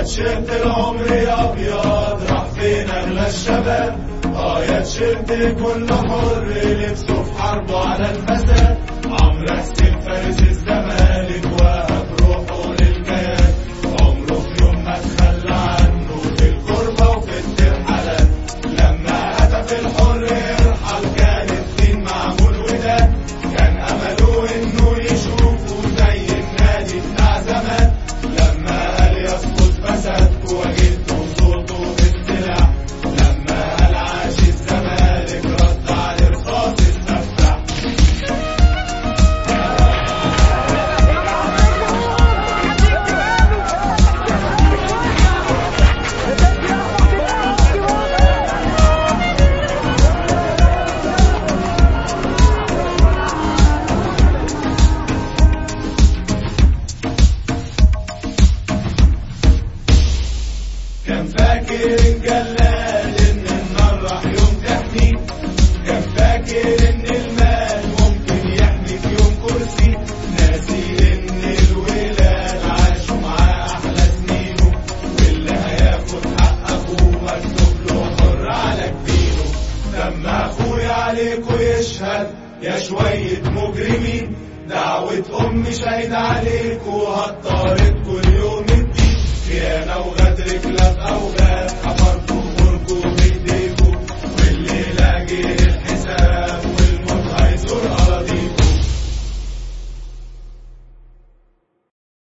تيشيرت العمر يا ابيض راح فين اغلى الشباب اه يا تيشيرت كل حر لبسه في حربه على الفساد عمرو حسين فارس الزمالك وهب روحه للكيان عمره في يوم ما تخلى عنه في الكربة وفي الترحلات لما هدف الحر يرحل كان الدين معمول وداد كان امله انه يشوفه زي النادي بتاع زمان لما قال يسقط فساد وجدته صوته بالسلاح لما قال عاش الزمالك رد على رصاص السفاح كان فاكر الجلال ان النار راح يوم تحميه كان فاكر ان المال ممكن يحمي في يوم كرسي ناسي ان الولاد عاشوا معاه احلى سنينه واللي هياخد حق اخوه مكتوب له حر على جبينه لما اخويا عليكوا يشهد يا شوية مجرمين دعوة أمي شهيد عليكوا هتطارد كل يوم الدين يا